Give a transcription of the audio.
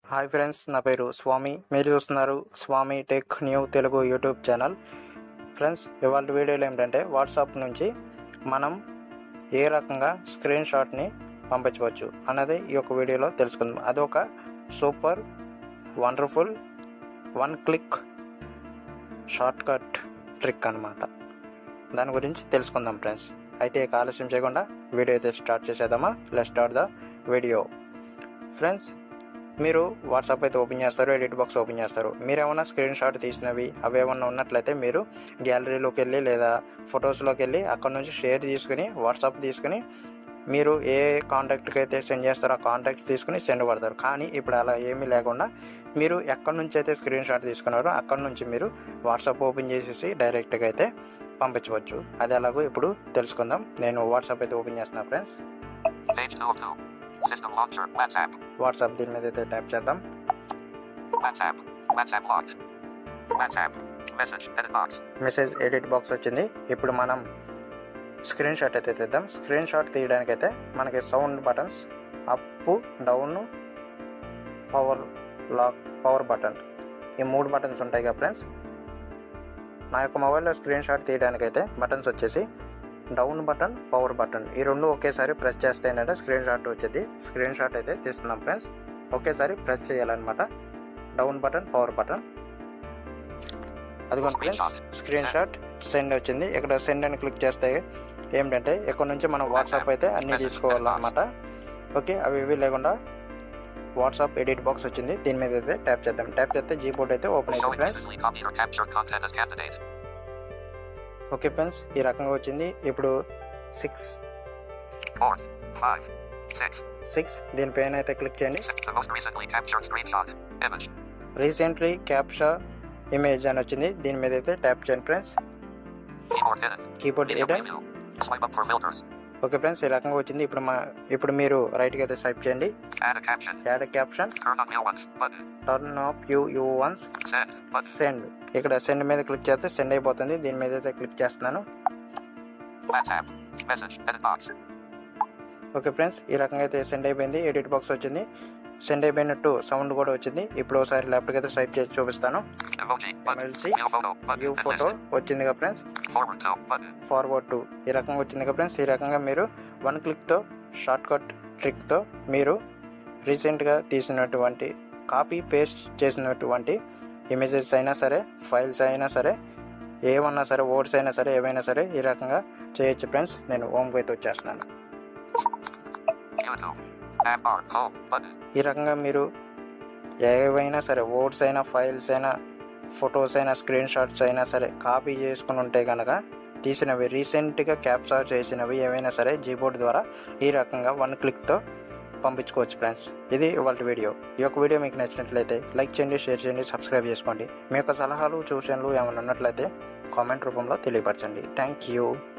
Hi friends నా పేరు స్వామి మీరు చూస్తున్నారు Swami tech new Telugu YouTube channel friends ఇవాళ వీడియోలో ఏమిటంటే వాట్సాప్ నుంచి మనం ఏ రకంగా స్క్రీన్ షాట్ని పంపించవచ్చు అన్నది ఈ యొక్క వీడియోలో తెలుసుకుందాం అది ఒక super wonderful one click shortcut trick అనమాట దాని గురించి తెలుసుకుందాం ఫ్రెండ్స్ అయితే ఇక ఆలస్యం చేయకుండా వీడియో అయితే స్టార్ట్ చేసేద్దామా let start the video friends మీరు వాట్సాప్ అయితే ఓపెన్ చేస్తారు ఎడిట్ బాక్స్ ఓపెన్ చేస్తారు మీరు ఏమైనా స్క్రీన్ షాట్ తీసినవి అవి ఏమన్నా ఉన్నట్లయితే మీరు గ్యాలరీలోకి వెళ్ళి లేదా ఫొటోస్లోకి వెళ్ళి అక్కడ నుంచి షేర్ తీసుకుని వాట్సాప్ తీసుకుని మీరు ఏ కాంటాక్ట్కి అయితే సెండ్ చేస్తారో ఆ కాంటాక్ట్ తీసుకుని సెండ్ పడతారు కానీ ఇప్పుడు అలా ఏమీ లేకుండా మీరు ఎక్కడి నుంచి అయితే స్క్రీన్ షాట్ తీసుకున్నారో అక్కడ నుంచి మీరు వాట్సాప్ ఓపెన్ చేసేసి డైరెక్ట్గా అయితే పంపించవచ్చు అది ఎలాగో ఇప్పుడు తెలుసుకుందాం నేను వాట్సాప్ అయితే ఓపెన్ చేస్తున్నా friends Page 2 of 2. System launcher. WhatsApp. WhatsApp దీని మీద అయితే ట్యాప్ చేద్దాం WhatsApp. WhatsApp logged. WhatsApp. Message. Edit box. Message edit box వచ్చింది ఇప్పుడు మనం స్క్రీన్ షాట్ అయితే తీద్దాం స్క్రీన్ షాట్ తీయడానికైతే మనకి sound buttons up down power lock power button ఈ మూడు బటన్స్ ఉంటాయి కదా ఫ్రెండ్స్ నా యొక్క మొబైల్లో స్క్రీన్ షాట్ తీయడానికైతే బటన్స్ వచ్చేసి డౌన్ బటన్ పవర్ బటన్ ఈ రెండు ఒకేసారి ప్రెస్ చేస్తే ఏంటంటే స్క్రీన్ షాట్ వచ్చేది స్క్రీన్ షాట్ అయితే తీస్తున్నాం ఫ్రెండ్స్ ఒకేసారి ప్రెస్ చేయాలన్నమాట డౌన్ బటన్ పవర్ బటన్ అదిగోండి ఫ్రెండ్స్ స్క్రీన్ షాట్ సెండ్ వచ్చింది ఇక్కడ సెండ్ అని క్లిక్ చేస్తే ఏమిటంటే ఇక్కడ నుంచి మనం వాట్సాప్ అయితే అన్ని తీసుకోవాలన్నమాట ఓకే అవి ఇవి లేకుండా వాట్సాప్ ఎడిట్ బాక్స్ వచ్చింది దీని మీద అయితే ట్యాప్ చేద్దాం ట్యాప్ చేస్తే జీ బోర్డ్ అయితే ఓపెన్ అవుతుంది Showing friends recently copied or captured content as candidate. Okay friends ఈ రకంగా వచ్చింది ఇప్పుడు సిక్స్ 4. 5. 6. సిక్స్ దీనిపైన అయితే క్లిక్ చేయండి The most recently captured screenshot. Image. Recently captured image అని వచ్చింది దీని మీద అయితే ట్యాప్ చేయండి friends Keyboard hidden. Keyboard Video ఏదైనా preview. Swipe up for filters. Okay friends ఈ రకంగా వచ్చింది ఇప్పుడు మా ఇప్పుడు మీరు రైట్కి అయితే స్వైప్ చేయండి Add a caption. Add caption Turn on new ones. Button. Turn off you you ones Send. Button. Send ఇక్కడ సెండ్ మీద క్లిక్ చేస్తే సెండ్ అయిపోతుంది దీని మీద అయితే క్లిక్ చేస్తున్నాను WhatsApp. Message. Edit box. Okay friends ఈ రకంగా అయితే సెండ్ అయిపోయింది ఎడిట్ బాక్స్ వచ్చింది సెండ్ అయిపోయినట్టు సౌండ్ కూడా వచ్చింది ఇప్పుడు ఒకసారి ల్యాప్టాప్ అయితే స్వైప్ చేసి చూపిస్తాను Emoji. Button. MLC View photo. Button. View And photo list. వచ్చింది కదా friends Forward to. Button. Forward to ఈ రకంగా వచ్చింది కదా ఫ్రెండ్స్ ఈ రకంగా మీరు వన్ క్లిక్తో షార్ట్ కట్ ట్రిక్తో మీరు రీసెంట్గా తీసినటువంటి కాపీ పేస్ట్ చేసినటువంటి ఇమేజెస్ అయినా సరే ఫైల్స్ అయినా సరే ఏమన్నా సరే వర్డ్స్ అయినా సరే ఏవైనా సరే ఈ రకంగా చేయొచ్చు ఫ్రెండ్స్ నేను హోమ్కి అయితే వచ్చేస్తున్నాను YouTube. App bar. Home. Button. ఈ రకంగా మీరు ఏవైనా సరే వర్డ్స్ అయినా ఫైల్స్ అయినా ఫొటోస్ అయినా స్క్రీన్ షాట్స్ అయినా సరే కాపీ చేసుకుని ఉంటే కనుక తీసినవి రీసెంట్గా క్యాప్చర్ చేసినవి ఏవైనా సరే జీబోర్డ్ ద్వారా ఈ రకంగా వన్ క్లిక్తో పంపించుకోవచ్చు ఫ్రెండ్స్ ఇది ఇవాళ వీడియో ఈ యొక్క వీడియో మీకు నచ్చినట్లయితే లైక్ చేయండి షేర్ చేయండి సబ్స్క్రైబ్ చేసుకోండి మీ యొక్క సలహాలు సూచనలు ఏమైనా ఉన్నట్లయితే కామెంట్ రూపంలో తెలియపరచండి థ్యాంక్ యూ